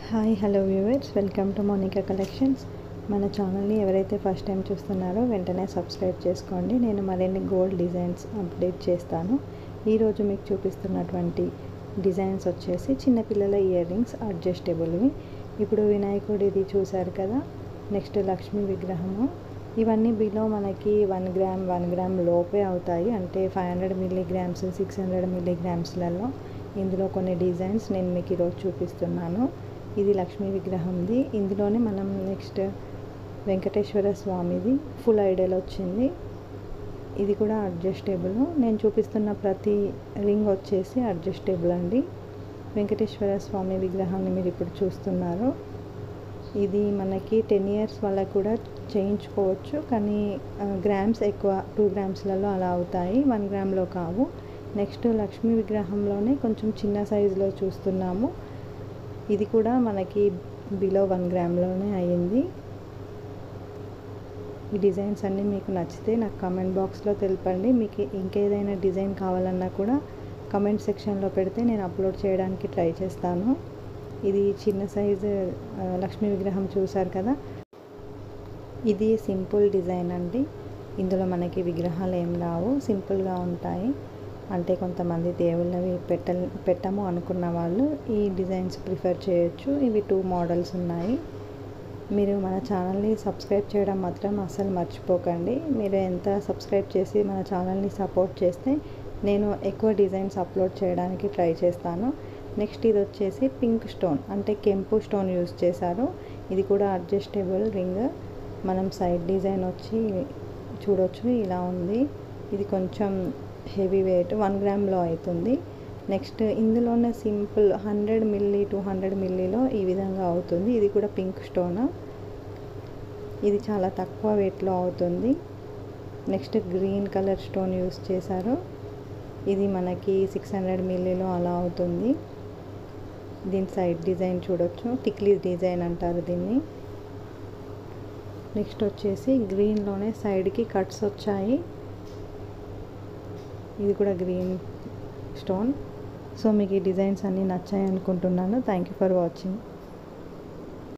hi hello viewers welcome to Monica collections మన ఛానల్ని ఎవరైతే ఫస్ట్ టైం చూస్తున్నారో వెంటనే సబ్స్క్రైబ్ చేసుకోండి నేను మరిన్ని గోల్డ్ డిజైన్స్ అప్డేట్ చేస్తాను ఈరోజు మీకు చూపిస్తున్నటువంటి డిజైన్స్ వచ్చేసి చిన్నపిల్లల ఇయర్ రింగ్స్ అడ్జస్టబుల్వి ఇప్పుడు వినాయకుడిది చూశారు కదా నెక్స్ట్ లక్ష్మీ విగ్రహము ఇవన్నీ బిలో మనకి వన్ గ్రామ్ వన్ గ్రామ్ లోపే అవుతాయి అంటే five hundred milligrams six hundred మిల్లీగ్రామ్స్లలో ఇందులో కొన్ని డిజైన్స్ నేను మీకు ఈరోజు చూపిస్తున్నాను ఇది లక్ష్మీ విగ్రహంది ఇందులోనే మనం నెక్స్ట్ వెంకటేశ్వర స్వామిది ఫుల్ ఐడల్ వచ్చింది ఇది కూడా అడ్జస్టబుల్ నేను చూపిస్తున్న ప్రతి రింగ్ వచ్చేసి అడ్జస్టబుల్ అండి వెంకటేశ్వర స్వామి విగ్రహాన్ని మీరు ఇప్పుడు చూస్తున్నారు ఇది మనకి టెన్ ఇయర్స్ వాళ్ళకు కూడా చేయించుకోవచ్చు కానీ గ్రామ్స్ ఎక్కువ టూ గ్రామ్స్లలో అలా అవుతాయి వన్ గ్రామ్లో కావు నెక్స్ట్ లక్ష్మీ విగ్రహంలోనే కొంచెం చిన్న సైజులో చూస్తున్నాము ఇది కూడా మనకి బిలో వన్ గ్రామ్లోనే అయ్యింది ఈ డిజైన్స్ అన్నీ మీకు నచ్చితే నాకు కమెంట్ బాక్స్లో తెలపండి మీకు ఇంకేదైనా డిజైన్ కావాలన్నా కూడా కమెంట్ సెక్షన్లో పెడితే నేను అప్లోడ్ చేయడానికి ట్రై చేస్తాను ఇది చిన్న సైజు లక్ష్మీ విగ్రహం చూసారు కదా ఇది సింపుల్ డిజైన్ అండి ఇందులో మనకి విగ్రహాలు ఏం రావు సింపుల్గా ఉంటాయి అంటే కొంతమంది దేవుళ్ళవి పెట్ట పెట్టము అనుకున్న వాళ్ళు ఈ డిజైన్స్ ప్రిఫర్ చేయొచ్చు ఇవి టూ మోడల్స్ ఉన్నాయి మీరు మన ఛానల్ని సబ్స్క్రైబ్ చేయడం మాత్రం అస్సలు మర్చిపోకండి మీరు ఎంత సబ్స్క్రైబ్ చేసి మన ఛానల్ని సపోర్ట్ చేస్తే నేను ఎక్కువ డిజైన్స్ అప్లోడ్ చేయడానికి ట్రై చేస్తాను నెక్స్ట్ ఇది వచ్చేసి పింక్ స్టోన్ అంటే కెంపు స్టోన్ యూస్ చేశారు ఇది కూడా అడ్జస్టబుల్ రింగ్ మనం సైడ్ డిజైన్ వచ్చి చూడొచ్చు ఇలా ఉంది ఇది కొంచెం హెవీ వెయిట్ వన్ గ్రామ్లో అవుతుంది నెక్స్ట్ ఇందులోనే simple hundred milli two hundred మిల్లీలో ఈ విధంగా అవుతుంది ఇది కూడా పింక్ స్టోన్ ఇది చాలా తక్కువ వెయిట్లో అవుతుంది next green colour stone use చేశారు ఇది మనకి సిక్స్ హండ్రెడ్ మిల్లీలో అలా అవుతుంది దీని సైడ్ డిజైన్ చూడొచ్చు టిక్లీ డిజైన్ అంటారు దీన్ని నెక్స్ట్ వచ్చేసి గ్రీన్లోనే సైడ్కి కట్స్ వచ్చాయి ఇది కూడా గ్రీన్ స్టోన్ సో మీకు ఈ డిజైన్స్ అన్నీ నచ్చాయి అనుకుంటున్నాను థ్యాంక్ యూ ఫర్ వాచింగ్